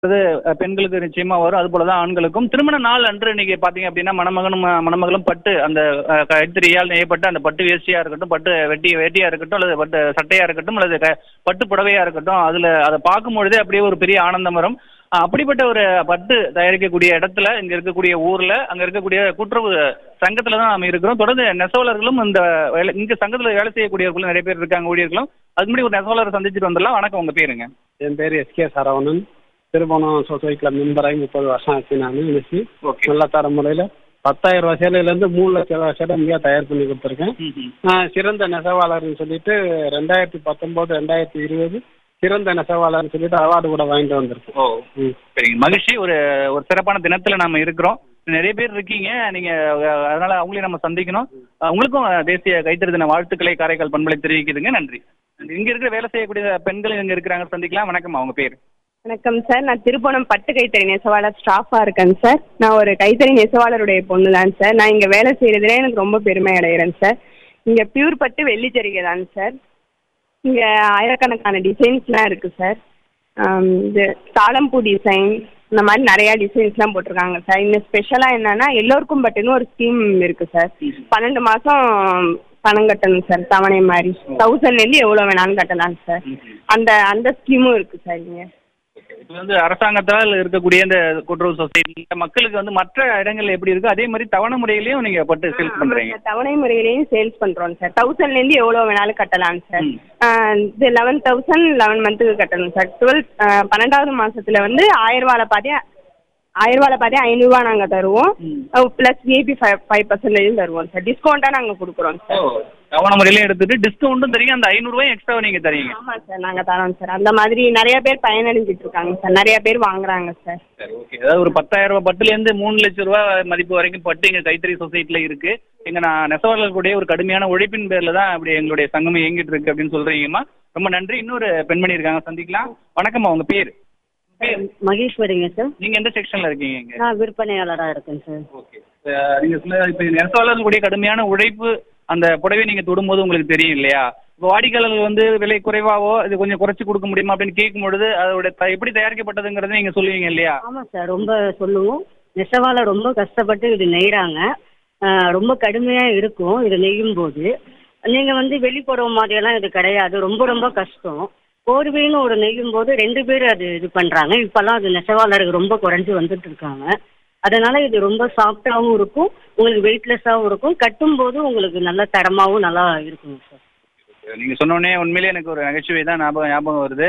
அது அஹ், பெண்களுக்கு நிச்சயமா வரும் அது போல தான் ஆண்களுக்கும் திருமண நாள் அன்று நீங்க பாத்தீங்க அப்படின்னா மணமகனும் ம- மணமகளும் பட்டு அந்த அஹ், கைத்தறியால் நெய்யப்பட்ட அந்த பட்டு வேஷ்டியா இருக்கட்டும் பட்டு வெட்டி வேட்டியா இருக்கட்டும் அல்லது பட்டு சட்டையா இருக்கட்டும் அல்லது க- பட்டு புடவையா இருக்கட்டும் அதுல அதை பார்க்கும் பொழுதே அப்படியே ஒரு பெரிய ஆனந்தம் வரும் அஹ், அப்படிப்பட்ட ஒரு பட்டு தயாரிக்கக்கூடிய இடத்துல இங்க இருக்கக்கூடிய ஊர்ல அங்க இருக்கக்கூடிய கூட்டுறவு சங்கத்துல தான் நாம இருக்கிறோம் தொடர்ந்து நெசவாளர்களும் இந்த வேலை இங்க சங்கத்துல வேலை செய்யக்கூடியவர்களும் நிறைய பேர் இருக்காங்க ஊழியர்களும் அதுக்கு முன்னாடி ஒரு நெசவாளரை சந்திச்சுட்டு வந்துடலாம் வணக்கம் உங்க பேருங்க என் பேர் எஸ்கே சரவணன் திருபுவனம் சொசைட்டியில் மெம்பராகி முப்பது வருஷம் ஆச்சு நான் இன்னைக்கு ஓகே நல்ல தர முறையில் பத்தாயிரம் ரூபா சேலையிலேருந்து மூணு லட்சம் ரூபா சேலை இங்கேயே தயார் பண்ணி கொடுத்துருக்கேன் நான் சிறந்த நெசவாளர்னு சொல்லிட்டு ரெண்டாயிரத்தி பத்தொம்போது ரெண்டாயிரத்தி இருபது சிறந்த நெசவாளர்னு சொல்லிட்டு அவார்டு கூட வாங்கிட்டு வந்திருக்கேன் ஓ ம் சரிங்க மகிழ்ச்சி ஒரு ஒரு சிறப்பான தினத்துல நாம இருக்கிறோம் நிறைய பேர் இருக்கீங்க நீங்க அஹ், அதனால அவங்களையும் நம்ம சந்திக்கணும் அஹ், உங்களுக்கும் தேசிய கைத்தறி தின வாழ்த்துக்களை காரைக்கால் பண்பலை தெரிவிக்குதுங்க நன்றி இங்க இருக்கிற வேலை செய்யக்கூடிய பெண்கள் இங்க இருக்கிறாங்க சந்திக்கலாம் வணக்கம் அவங்க பேர் வணக்கம் சார் நான் திருப்பணம் பட்டு கைத்தறி நெசவாளர் ஸ்டாஃபாக இருக்கேன் சார் நான் ஒரு கைத்தறி நெசவாளருடைய பொண்ணு தான் சார் நான் இங்கே வேலை செய்கிறதுல எனக்கு ரொம்ப பெருமை அடைகிறேன் சார் இங்கே பியூர் பட்டு வெள்ளிச்சரிகை தான் சார் இங்கே ஆயிரக்கணக்கான டிசைன்ஸ்லாம் இருக்குது சார் ஆம், இது தாளம்பூ டிசைன் இந்த மாதிரி நிறையா டிசைன்ஸ்லாம் போட்டிருக்காங்க சார் இன்னும் ஸ்பெஷலாக என்னன்னா எல்லோருக்கும் பட்டுன்னு ஒரு ஸ்கீம் இருக்குது சார் பன்னெண்டு மாதம் பணம் கட்டணும் சார் தவணை மாதிரி தௌசண்ட்லேருந்து எவ்வளோ வேணாலும் கட்டலாம் சார் அந்த அந்த ஸ்கீமும் இருக்குது சார் இங்கே இது வந்து அரசாங்கத்தால் இருக்கக்கூடிய இந்த கூட்டுறவு சொசைட்டி மக்களுக்கு வந்து மற்ற இடங்கள்ல எப்படி இருக்கு அதே மாதிரி தவணை முறையிலையும் நீங்க பட்டு சேல்ஸ் பண்றீங்க ஆமா, தவணை முறையிலையும் சேல்ஸ் பண்றோம் சார் தௌசண்ட்லேருந்து எவ்வளோ வேணாலும் கட்டலாம் சார் ம். ஆ, இது லெவன் தௌசண்ட் லெவன் மந்த்துக்கு கட்டணும் சார் டுவெல் பன்னெண்டாவது மாசத்துல வந்து ஆயிரம் ரூபால பாதி ஆயிரம் ரூபால பாதி ஐநூறுரூவா நாங்கள் தருவோம் ப்ளஸ் விஐபி ஃபைவ் ஃபைவ் பர்சன்டேஜும் தருவோம் சார் டிஸ்கவுண்ட்டாக நாங்கள் கொடுக்குறோம் ஓ சார் தவணை முறையிலையும் எடுத்துட்டு டிஸ்கவுண்ட்டும் தரீங்க அந்த ஐநூறு ரூபாய் எக்ஸ்ட்ரா நீங்க தரீங்க ஆமாம் சார் நாங்கள் தரோம் சார் அந்த மாதிரி நிறைய பேர் பயனடைஞ்சிட்டு இருக்காங்க சார் நிறைய பேர் வாங்குறாங்க சார் சரி ஓகே அதாவது ஒரு பத்தாயிரம் ரூபாய் பட்டுல இருந்து மூணு லட்சம் ரூபாய் மதிப்பு வரைக்கும் பட்டு எங்க கைத்தறி சொசைட்டில இருக்கு எங்க நான் நெசவாளர்களுடைய ஒரு கடுமையான உழைப்பின் பேர்ல தான் அப்படி எங்களுடைய சங்கம் இயங்கிட்டு இருக்கு அப்படின்னு சொல்றீங்கம்மா ரொம்ப நன்றி இன்னொரு பெண்மணி இருக்காங்க சந்திக்கலாம் வணக்கம்மா உங்க பேர் பேர் மகேஸ்வரிங்க சார் நீங்க எந்த செக்ஷன்ல இருக்கீங்க இங்க நான் விற்பனையாளராக இருக்கேன் சார் ஓகே நீங்க சொல்ல இப்ப நெசவாளர்களுடைய கடுமையான உழைப்பு அந்த புடவை நீங்க தொடும்போது உங்களுக்கு தெரியும் இல்லையா இப்போ வாடிக்கையாளர்கள் வந்து விலை குறைவாவோ இது கொஞ்சம் குறைச்சு கொடுக்க முடியுமா அப்படின்னு கேட்கும் பொழுது அதோட த- எப்படி தயாரிக்கப்பட்டதுங்கிறத நீங்க சொல்லுவீங்க இல்லையா ஆமாம் சார் ரொம்ப சொல்லுவோம் நெசவால ரொம்ப கஷ்டப்பட்டு இது நெய்கிறாங்க ரொம்ப கடுமையாக இருக்கும் இது நெய்யும் போது நீங்கள் வந்து வெளிப்புறம் மாதிரியெல்லாம் இது கிடையாது ரொம்ப ரொம்ப கஷ்டம் போர்வைன்னு ஒரு நெய்யும் போது ரெண்டு பேர் அது இது பண்ணுறாங்க இப்போல்லாம் அது நெசவாளருக்கு ரொம்ப குறைஞ்சி வந்துட்டு இருக்காங்க அதனால இது ரொம்ப சாஃப்டாகவும் இருக்கும் உங்களுக்கு வெயிட்லெஸ்ஸாகவும் இருக்கும் கட்டும்போது உங்களுக்கு நல்ல தரமாகவும் நல்லா இருக்குங்க சார் நீங்க சொன்ன உடனே உண்மையிலேயே எனக்கு ஒரு நகைச்சுவை தான் ஞாபகம் ஞாபகம் வருது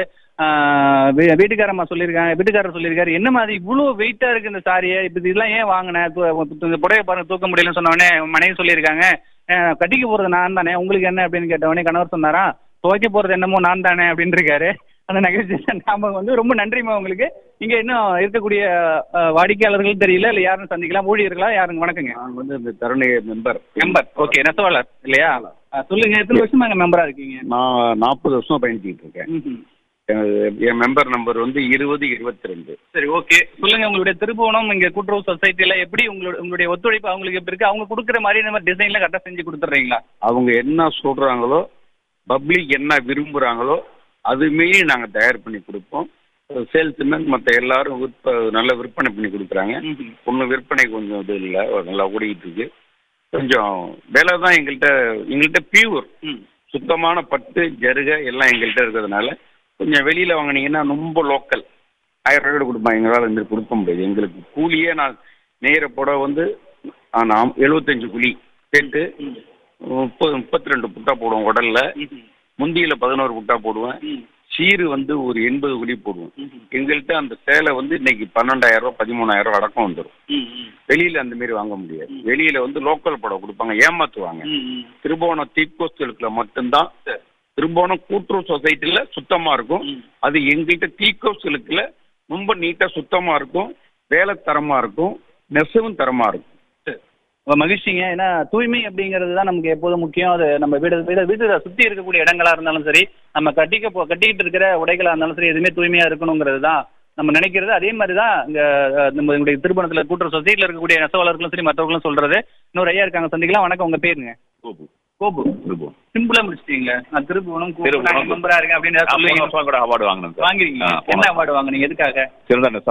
ஆஹ் வீ- வீட்டுக்காரம்மா சொல்லியிருக்காங்க வீட்டுக்காரர் சொல்லியிருக்காரு என்ன மாதிரி இவ்வளோ வெயிட்டா இருக்கு இந்த சாரியை இப்போ இதெல்லாம் ஏன் வாங்கினேன் இந்த புடவை பாருங்க தூக்க முடியலன்னு சொன்ன உடனே மனைவி சொல்லியிருக்காங்க ஆஹ் கட்டிக்க போறது நான் தானே உங்களுக்கு என்ன அப்படின்னு கேட்ட உடனே கணவர் சொன்னாரா துவைக்க போறது என்னமோ நான் தானே அப்படின்னு இருக்காரு அந்த நகைச்சுவை ஞாபகம் வந்து ரொம்ப நன்றிம்மா உங்களுக்கு இங்க இன்னும் இருக்கக்கூடிய ஆஹ் வாடிக்கையாளர்கள் தெரியல இல்ல யாருன்னு சந்திக்கலாம் ஊழியர்களா யாருங்க வணக்கங்க நான் வந்து இந்த தருணை மெம்பர் மெம்பர் ஓகே நெசவாளர் இல்லையா ஆஹ் சொல்லுங்க எத்தனை வருஷமா அங்க மெம்பரா இருக்கீங்க நான் நாற்பது வருஷம் பயணிச்சிட்டு இருக்கேன் ம்ஹும். எனது- என் மெம்பர் நம்பர் வந்து இருபது இருபத்தி ரெண்டு சரி ஓகே சொல்லுங்க உங்களுடைய திருப்புவனம் இங்க கூட்டுறவு சொசைட்டில எப்படி உங்களுடைய உங்களுடைய ஒத்துழைப்பு அவங்களுக்கு எப்படி இருக்கு அவங்க கொடுக்குற மாதிரி நம்ம டிசைன்ல கரெக்டாக செஞ்சு கொடுத்துட்றீங்களா அவங்க என்ன சொல்றாங்களோ பப்ளிக் என்ன விரும்புறாங்களோ அது மீறி நாங்க தயார் பண்ணி கொடுப்போம் சேல்ஸ்மேன் மற்ற எல்லாரும் விற்ப நல்ல விற்பனை பண்ணி கொடுக்குறாங்க ஒன்றும் விற்பனை கொஞ்சம் இது இல்லை நல்லா ஓடிக்கிட்டு இருக்கு கொஞ்சம் விலை தான் எங்கள்கிட்ட எங்கள்கிட்ட பியூர் சுத்தமான பட்டு ஜருகை எல்லாம் எங்கள்கிட்ட இருக்கிறதுனால கொஞ்சம் வெளியில் வாங்குனீங்கன்னா ரொம்ப லோக்கல் ஆயிரம் ரூபாய் கொடுப்பாங்க எங்களால் இந்த மாதிரி கொடுக்க முடியாது எங்களுக்கு கூலியே நான் நெய்கிற புடவை வந்து நான் எழுபத்தஞ்சு குழி சேர்த்து முப்பது முப்பத்தி ரெண்டு புட்டா போடுவோம் உடல்ல முந்தியில் பதினோரு புட்டா போடுவேன் சீரு வந்து ஒரு எண்பது குழி போடுவோம் எங்கள்கிட்ட அந்த சேலை வந்து இன்னைக்கு பன்னெண்டாயிரம் ரூபாய் பதிமூணாயிரம் ரூபாய் அடக்கம் வந்துடும் வெளியில அந்த மாதிரி வாங்க முடியாது வெளியில வந்து லோக்கல் புடவை கொடுப்பாங்க ஏமாத்துவாங்க திருபுவனம் தீக்கோஸ்தலுக்குல மட்டும்தான் திருபுவனம் கூட்டுறவு சொசைட்டில சுத்தமா இருக்கும் அது எங்ககிட்ட தீக்கோஸ்தலுக்குல ரொம்ப நீட்டா சுத்தமா இருக்கும் வேலை தரமா இருக்கும் நெசவும் தரமா இருக்கும் ரொம்ப மகிழ்ச்சிங்க ஏன்னா தூய்மை அப்படிங்கிறது தான் நமக்கு எப்போதும் முக்கியம் அது நம்ம வீடு வீடு வீடு சுற்றி இருக்கக்கூடிய இடங்களா இருந்தாலும் சரி நம்ம கட்டிக்க போ கட்டிக்கிட்டு இருக்கிற உடைகளா இருந்தாலும் சரி எதுவுமே தூய்மையா இருக்கணுங்கிறது தான் நம்ம நினைக்கிறது அதே மாதிரி தான் இங்க அஹ், நம்ம எங்களுடைய திருப்பணத்தில் கூட்டுறவு சொசைட்டியில் இருக்கக்கூடிய நெசவாளர்களும் சரி மற்றவர்களும் சொல்றது இன்னொரு ஐயா இருக்காங்க சந்திக்கலாம் வணக்கம் உங்க பேருங்க கோபு கோபு திருப்பூர் சிம்பிளா முடிச்சிட்டீங்களே நான் திருப்புவனம் திருப்புவனம். மெம்பரா இருக்கேன் அப்படின்னு ஏதாவது போன சொல்லுவீங்க வருஷம் கூட அவார்டு வாங்கினேன் சார் வாங்கிருக்கீங்க ஆ, போன என்ன அவார்டு வாங்குனீங்க எதுக்காக சிறந்த